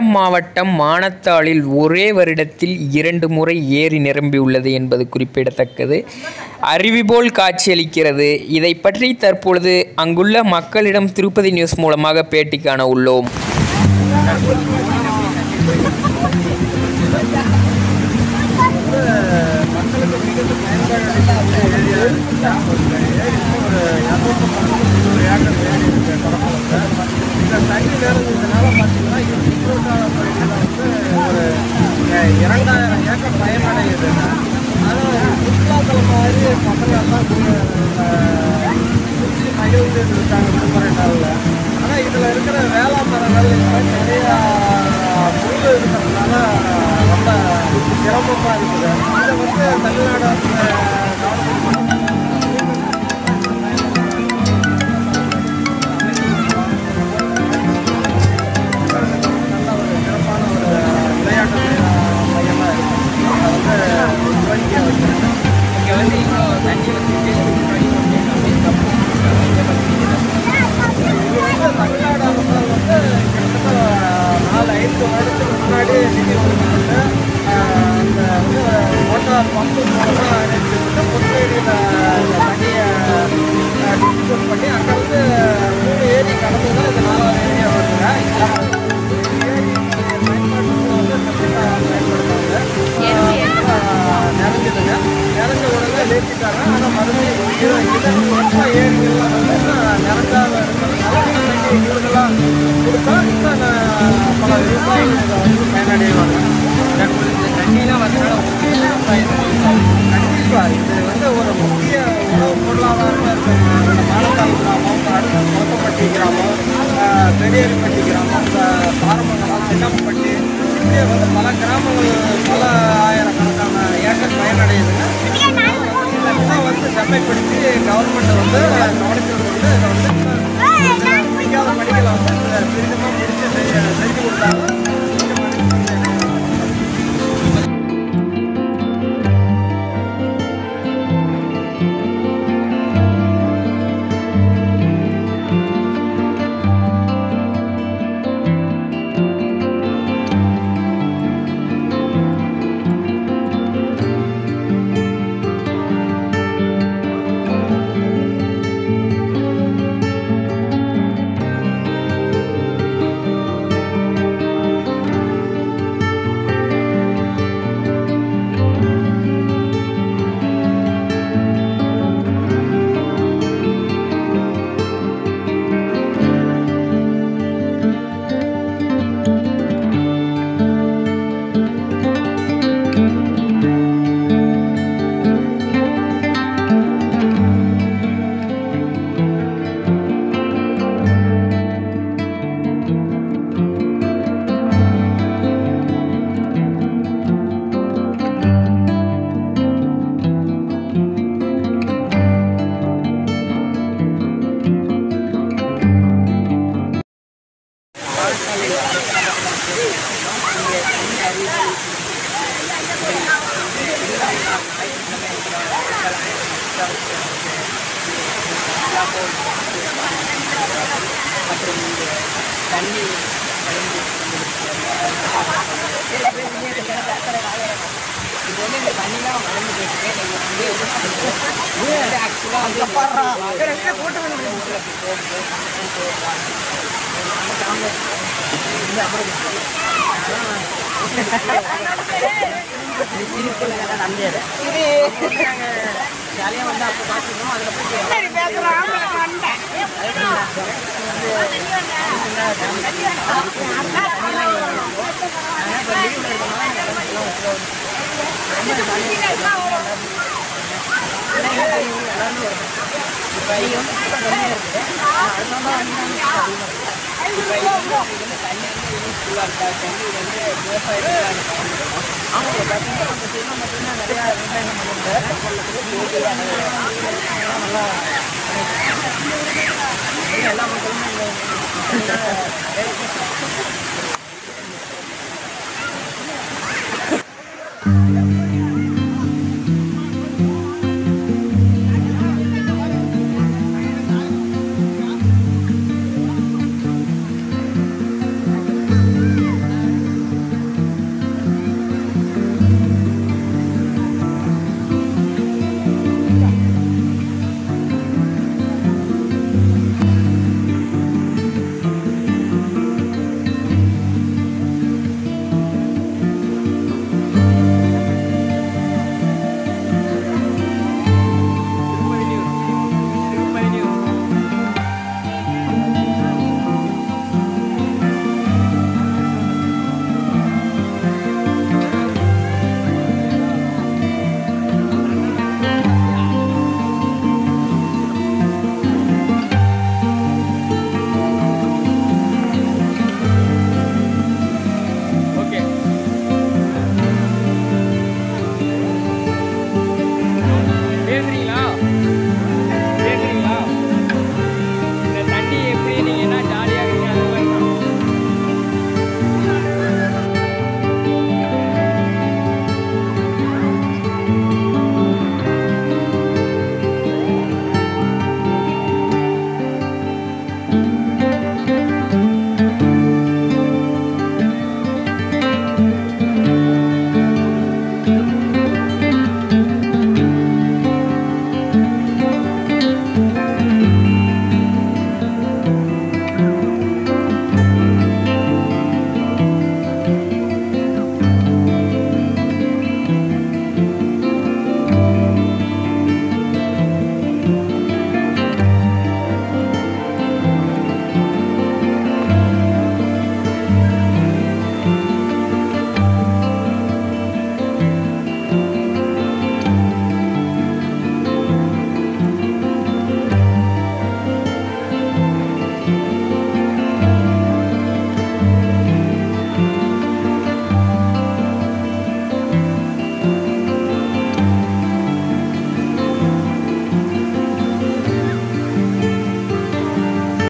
சேலம் மாவட்டம் மானத்தாளில் ஒரே வருடத்தில் இரண்டு முறை ஏரி நிரம்பியுள்ளது என்பது குறிப்பிடத்தக்கது அருவி போல் காட்சியளிக்கிறது இதை பற்றி தற்பொழுது அங்குள்ள மக்களிடம் திருப்பதி நியூஸ் மூலமாக பேட்டி காண உள்ளோம் மக்களுக்கு மிகுந்த பயன்பாடு ஏரியா ஒரு இரநூத்தி ஒரு ஏக்கர் ஏரி இருக்கு தொடக்கத்தில் இந்த தண்ணி நிறந்ததுனால பார்த்தீங்கன்னா இது சுற்றுவட்டார பகுதியில் வந்து ஒரு அஹ், இரண்டாயிரம் ஏக்கர் பயனடையுது ஆனால் சுற்றுலாத்தலம் மாதிரி பசங்க எல்லாம் சுற்றி மகிழ்ந்து இருக்காங்க விடுமுறை நாளில் ஆனால் இதில் இருக்கிற வேளாண் மரங்கள் இதெல்லாம் நிறையா புல் இருக்கிறதுனால ரொம்ப சிரமமாக இருக்குது இதை வந்து தமிழ்நாடு அரசு கவர்மெண்ட் நல்ல ஒரு சிறப்பான ஒரு விளையாட்டு மையமாக இருக்குது அதை வந்து கோரிக்கையாக வச்சுருக்கேன் இங்கே வந்து இப்போ தண்ணி வந்து இது வந்து தமிழ்நாடு அரசால் வந்து கிட்டத்தட்ட நாலு ஐந்து வருடத்துக்கு முன்னாடி நிதி ஒதுக்கப்பட்டு ஆஹ், அந்த வந்து மோட்டார் பம்பு மூலமாக அறிவிச்சுட்டு பொதுவெளியில் தண்ணியை டிஸ்ட்ரிபியூட் பண்ணி அங்கேருந்து மூணு ஏரி கடந்து தான் இந்த நாலாவது ஏரியா வருதுங்க ஏரி பயன்பாட்டுக்கு வந்து கம்ப்ளீட்டாக பயன்படுத்தாங்க நிறைஞ்சதுங்க நிறைஞ்ச உடனே நிறுத்திட்டாங்க ஆனால் மறுபடியும் இரு- இதன் மற்ற ஏரிகள்லாம் வந்து இன்னும் நிறைஞ்சாத இருக்கிறதுனால இன்னைக்கு இவர்களாம் கொடுத்தா இன்னும் நான் பல விவசாயிகள் இதை வந்து பயனடைவாங்க தண்ணிலாம் வரனால கண்டிப்பாக இது வந்து ஒரு முக்கிய உணவு பொருளாதாரமாக இருக்கிற மானத்தால் கிராமம் அடுத்த கொத்தப்பட்டி கிராமம் ஆஹ் பெரியரிப்பட்டி கிராமம் இந்த பாரமங்கலம் சின்னப்பட்டி இப்படியே வந்து பல கிராமங்கள் பல ஆயிரக்கணக்கான ஏக்கர் பயனடையுதுங்க இதெல்லாம் வந்து செம்மைப்படுத்தி கவர்மெண்ட் வந்து கவனிச்சது வந்து இதை வந்து இன்னும் முடிக்காத பணிகளை வந்து துரிதமாக முடித்து செஞ்சு செஞ்சு கொடுத்தாங்க